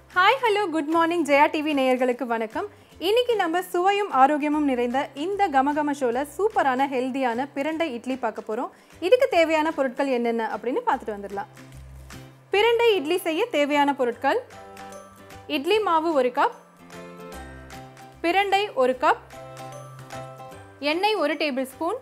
hi hello good morning Jaya TV நேயர்களுக்கு வணக்கம் இன்னைக்கு நம்ம சுவையும் ஆரோக்கியமும் நிறைந்த இந்த கமகம ஷோல சூப்பரான ஹெல்தியான பிரண்டை இட்லி பார்க்க போறோம் இதுக்கு தேவையான பொருட்கள் என்னென்ன அப்படின்னு பார்த்துட்டு வந்துடலாம் பிரண்டை இட்லி செய்ய தேவையான பொருட்கள் இட்லி மாவு ஒரு கப் பிரண்டை ஒரு கப் எண்ணெய் ஒரு டேபிள் ஸ்பூன்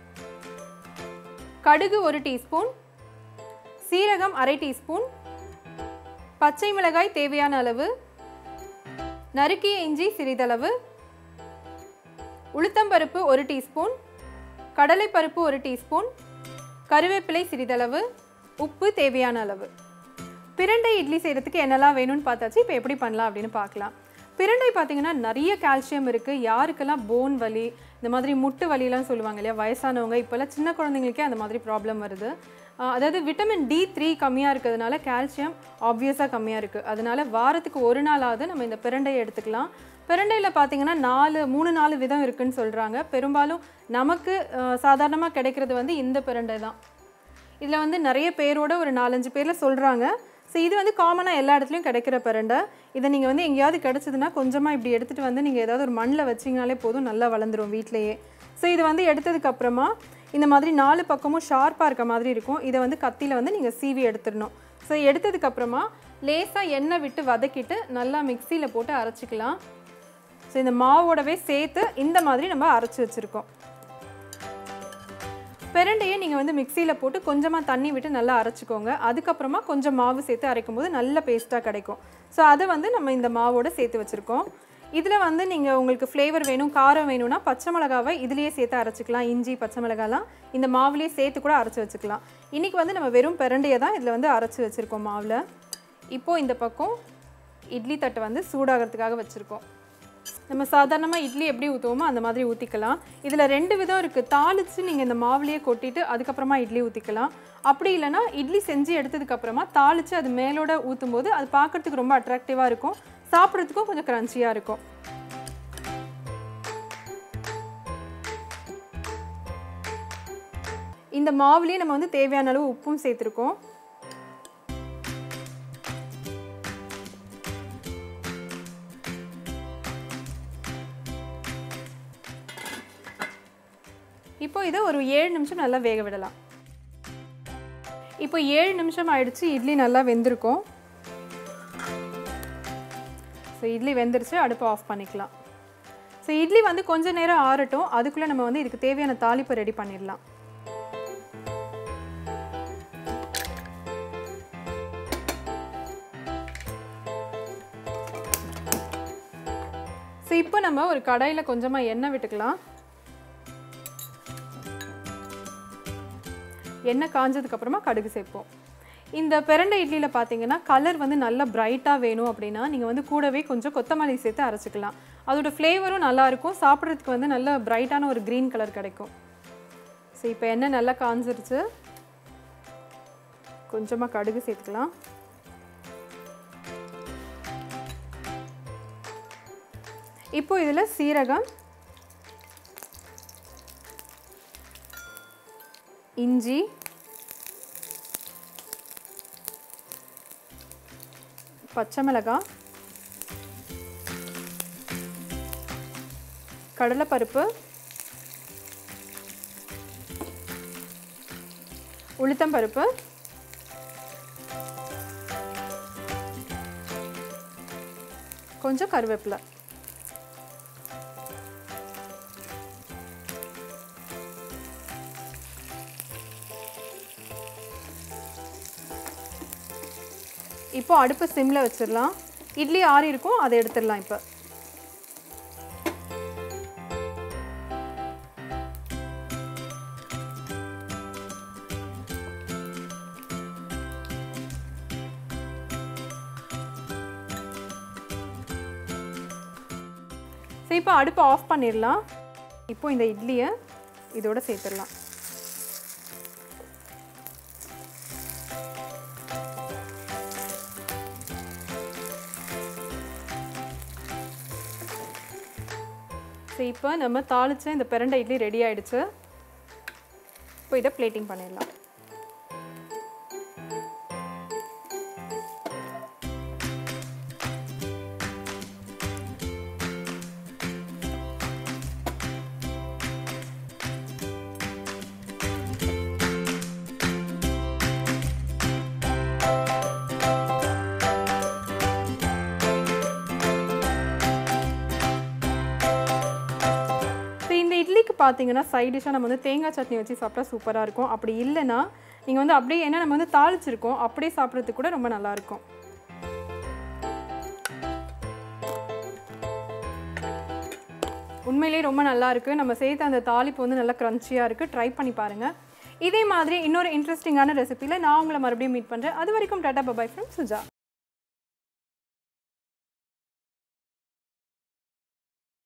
கடுகு ஒரு டீஸ்பூன் சீரகம் அரை டீஸ்பூன் பச்சை மிளகாய் தேவையான அளவு நறுக்கிய இஞ்சி சிறிதளவு உளுத்தம்பருப்பு ஒரு டீஸ்பூன் கடலைப்பருப்பு ஒரு டீஸ்பூன் கருவேப்பிலை சிறிதளவு உப்பு தேவையான அளவு பிரண்டை இட்லி செய்கிறதுக்கு என்னெல்லாம் வேணும்னு பார்த்தாச்சு இப்போ எப்படி பண்ணலாம் அப்படின்னு பார்க்கலாம் பிரண்டை பார்த்தீங்கன்னா நிறைய கால்சியம் இருக்குது யாருக்கெல்லாம் போன் வலி இந்த மாதிரி முட்டு வலிலாம் சொல்லுவாங்க இல்லையா வயசானவங்க இப்போல்லாம் சின்ன குழந்தைங்களுக்கே அந்த மாதிரி ப்ராப்ளம் வருது ஆஹ் அதாவது விட்டமின் டி த்ரீ கம்மியாக இருக்கிறதுனால கால்சியம் ஆப்வியஸாக கம்மியாக இருக்குது அதனால வாரத்துக்கு ஒரு நாளாவது நம்ம இந்த பிரண்டையை எடுத்துக்கலாம் பிரண்டையில் பார்த்தீங்கன்னா நாலு மூணு நாலு விதம் இருக்குன்னு சொல்கிறாங்க பெரும்பாலும் நமக்கு சாதாரணமாக கிடைக்கிறது வந்து இந்த பிரண்டை தான் இதில் வந்து நிறைய பேரோட ஒரு நாலஞ்சு பேரில் சொல்கிறாங்க ஸோ இது வந்து காமனாக எல்லா இடத்துலையும் கிடைக்கிற பிரண்டை இதை நீங்கள் வந்து எங்கேயாவது கிடச்சிதுன்னா கொஞ்சமாக இப்படி எடுத்துகிட்டு வந்து நீங்கள் ஏதாவது ஒரு மண்ணில் வச்சிங்கனாலே போதும் நல்லா வளர்ந்துரும் வீட்டிலையே ஸோ இது வந்து எடுத்ததுக்கு அப்புறமா இந்த மாதிரி நாலு பக்கமும் ஷார்ப்பாக இருக்க மாதிரி இருக்கும் இதை வந்து கத்தியில் வந்து நீங்கள் சீவி எடுத்துடணும் ஸோ எடுத்ததுக்கு அப்புறமா லேசாக எண்ணெய் விட்டு வதக்கிட்டு நல்லா மிக்சியில் போட்டு அரைச்சிக்கலாம் ஸோ இந்த மாவோடவே சேர்த்து இந்த மாதிரி நம்ம அரைச்சி வச்சுருக்கோம் பிரண்டையை நீங்கள் வந்து மிக்சியில் போட்டு கொஞ்சமாக தண்ணி விட்டு நல்லா அரைச்சிக்கோங்க அதுக்கப்புறமா கொஞ்சம் மாவு சேர்த்து அரைக்கும் போது நல்ல பேஸ்ட்டாக கிடைக்கும் ஸோ அதை வந்து நம்ம இந்த மாவோட சேர்த்து வச்சுருக்கோம் இதில் வந்து நீங்கள் உங்களுக்கு ஃப்ளேவர் வேணும் காரம் வேணும்னா பச்சை மிளகாவை இதுலேயே சேர்த்து அரைச்சிக்கலாம் இஞ்சி பச்சை மிளகாலாம் இந்த மாவுலேயே சேர்த்து கூட அரைச்சி வச்சுக்கலாம் இன்றைக்கி வந்து நம்ம வெறும் பிரண்டையை தான் இதில் வந்து அரைச்சி வச்சுருக்கோம் மாவில் இப்போது இந்த பக்கம் இட்லி தட்டை வந்து சூடாகிறதுக்காக வச்சுருக்கோம் நம்ம சாதாரணமாக இட்லி எப்படி ஊற்றுவோமோ அந்த மாதிரி ஊற்றிக்கலாம் இதில் ரெண்டு விதம் இருக்குது தாளித்து நீங்கள் இந்த மாவுலேயே கொட்டிட்டு அதுக்கப்புறமா இட்லி ஊற்றிக்கலாம் அப்படி இல்லைன்னா இட்லி செஞ்சு எடுத்ததுக்கப்புறமா தாளித்து அது மேலோட ஊற்றும் போது அது பார்க்குறதுக்கு ரொம்ப அட்ராக்டிவாக இருக்கும் சாப்பிட்றதுக்கும் கொஞ்சம் க்ரன்ச்சியாக இருக்கும் இந்த மாவுலேயே நம்ம வந்து தேவையான அளவு உப்பும் சேர்த்துருக்கோம் இப்போ இதை ஒரு ஏழு நிமிஷம் நல்லா வேக விடலாம் இப்போ ஏழு நிமிஷம் ஆயிடுச்சு இட்லி நல்லா வெந்திருக்கும் ஸோ இட்லி வெந்துருச்சு அடுப்பை ஆஃப் பண்ணிக்கலாம் ஸோ இட்லி வந்து கொஞ்ச நேரம் ஆறட்டும் அதுக்குள்ளே நம்ம வந்து இதுக்கு தேவையான தாளிப்பை ரெடி பண்ணிடலாம் ஸோ இப்போ நம்ம ஒரு கடாயில் கொஞ்சமாக எண்ணெய் விட்டுக்கலாம் எண்ணெய் காஞ்சதுக்கு அப்புறமா கடுகு சேர்ப்போம் இந்த பிரண்டை இட்லியில் பார்த்தீங்கன்னா கலர் வந்து நல்லா பிரைட்டாக வேணும் அப்படின்னா நீங்கள் வந்து கூடவே கொஞ்சம் கொத்தமல்லி சேர்த்து அரைச்சிக்கலாம் அதோட ஃப்ளேவரும் நல்லாயிருக்கும் சாப்பிட்றதுக்கு வந்து நல்ல பிரைட்டான ஒரு க்ரீன் கலர் கிடைக்கும் ஸோ இப்போ எண்ணெய் நல்லா காஞ்சிருச்சு கொஞ்சமாக கடுகு சேர்த்துக்கலாம் இப்போ இதில் சீரகம் இஞ்சி பச்சை மிளகாய் கடலைப்பருப்பு உளுத்தம்பருப்பு கொஞ்சம் கருவேப்பிலை இப்போ அடுப்பு சிம்மில் வச்சிடலாம் இட்லி ஆறி இருக்கும் அதை எடுத்துடலாம் இப்போ சரி இப்போ அடுப்பை ஆஃப் பண்ணிடலாம் இப்போ இந்த இட்லியை இதோட சேர்த்துடலாம் ஸோ இப்போ நம்ம தாளிச்ச இந்த பிரண்டை இட்லி ரெடி ஆயிடுச்சு இப்போ இதை பிளேட்டிங் பண்ணிடலாம் பார்த்தீங்கன்னா சைட் டிஷ்ஷாக நம்ம வந்து தேங்காய் சட்னி வச்சு சாப்பிட்டா சூப்பராக இருக்கும் அப்படி இல்லைன்னா நீங்கள் வந்து அப்படியே என்ன நம்ம வந்து தாளிச்சிருக்கோம் அப்படியே சாப்பிட்றதுக்கு கூட ரொம்ப நல்லாயிருக்கும் உண்மையிலேயே ரொம்ப நல்லா இருக்குது நம்ம சேர்த்த அந்த தாளிப்பு வந்து நல்லா க்ரன்ச்சியாக இருக்குது ட்ரை பண்ணி பாருங்கள் இதே மாதிரி இன்னொரு இன்ட்ரெஸ்டிங்கான ரெசிபியில் நான் உங்களை மறுபடியும் மீட் பண்ணுறேன் அது வரைக்கும் டாட்டா பபாய் ஃப்ரம் சுஜா